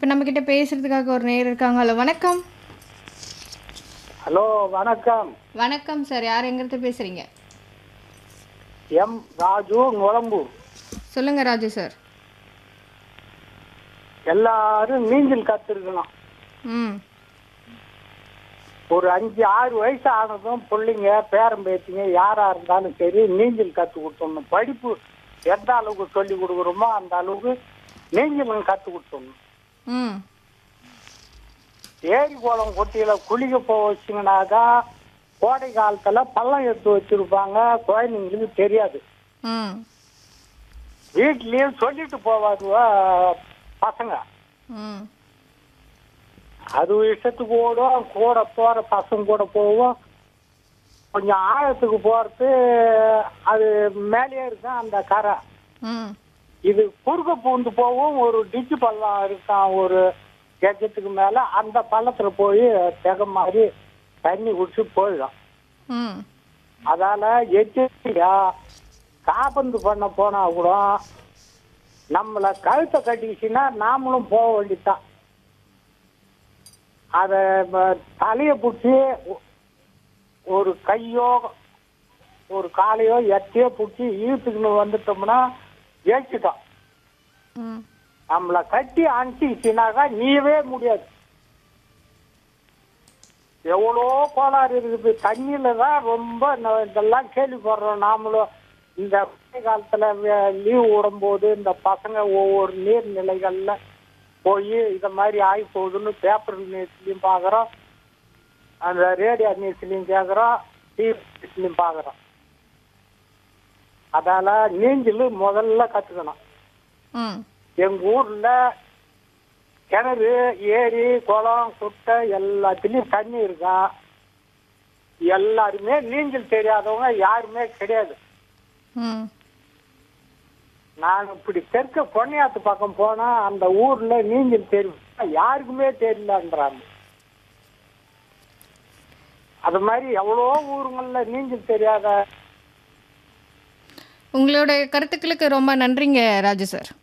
இப்போ நம்மக்கிட்ட பேசுறதுக்காக ஒரு நேர் இருக்காங்க ஹலோ வணக்கம் ஹலோ வணக்கம் வணக்கம் சார் யார் எங்கிறது பேசுகிறீங்க எம் ராஜு நுழம்பூர் சொல்லுங்கள் ராஜு சார் எல்லாரும் நீச்சல் கத்துருக்கணும் ம் ஒரு அஞ்சு ஆறு வயசு ஆனதும் பிள்ளைங்க பேரம் பேத்திங்க யாரா இருந்தாலும் சரி நீச்சல் கத்து கொடுத்துடணும் படிப்பு எந்த அளவுக்கு சொல்லி கொடுக்குறோமோ அந்த அளவுக்கு நீச்சலும் கத்து கொடுத்துடணும் ம் ஏரி குளம் கொட்டியில குளிக்க போக வச்சிங்கனாக்கா கோடை காலத்துல பள்ளம் எடுத்து வச்சிருப்பாங்க குழந்தைங்களுக்கு தெரியாது ம் வீட்லயும் சொல்லிட்டு போவாதுவ பசங்க ம் அது இஷ்டத்துக்கு ஓடும் கூட போற பசங்க கூட போவோம் கொஞ்சம் ஆழத்துக்கு போறது அது மேலேயே இருக்கும் அந்த கரை ம் இது குறுக்க பூந்து போவும் ஒரு டிச்சு பள்ளம் இருக்கான் ஒரு கெஜத்துக்கு மேல அந்த பள்ளத்துல போய் தெக மாதிரி தண்ணி குடிச்சு போயிடும் ம் அதால எச்சரிக்கையா காபந்து பண்ண போனா கூட நம்மள கழுத்தை கட்டிக்கிச்சுன்னா நாமளும் போக வேண்டியதுதான் அத ம- தலைய பிடிச்சி ஒரு கையோ ஒரு காலையோ எத்தையோ பிடிச்சி இழுத்துக்கின்னு வந்துட்டோம்னா ஜெயிச்சிட்டோம் ம் நம்மள கட்டி அனுப்பிச்சுனாக்கா நீயவே முடியாது எவ்வளோ கோளாறு இருக்குது தண்ணியில தான் ரொம்ப ந- இதெல்லாம் கேள்விப்படுறோம் நாமளும் இந்த மழை காலத்துல லீவ் விடும்போது இந்த பசங்க ஒவ்வொரு நீர்நிலைகள்ல போய் இத மாதிரி ஆகி போகுதுன்னு பேப்பர் நியூஸ்லயும் பாக்குறோம் அந்த ரேடியோ நியூஸ்லயும் கேக்குறோம் டிவி நியூஸ்லயும் பாக்குறோம் அதால நீஞ்சல் முதல்ல கத்துக்கணும் ம் எங்க ஊர்ல கிணறு ஏரி குளம் குட்டை எல்லாத்துலயும் தண்ணி இருக்கும் எல்லாருமே நீச்சல் தெரியாதவங்க யாருமே கிடையாது ம் நான் இப்படி தெற்க பொன்னியாத்து பக்கம் போனா அந்த ஊர்ல நீச்சல் தெரியும் யாருக்குமே தெரியலன்றாங்க அது மாதிரி எவ்வளோ ஊருங்கள்ல நீச்சல் தெரியாத உங்களோட கருத்துக்களுக்கு ரொம்ப நன்றிங்க ராஜு சார்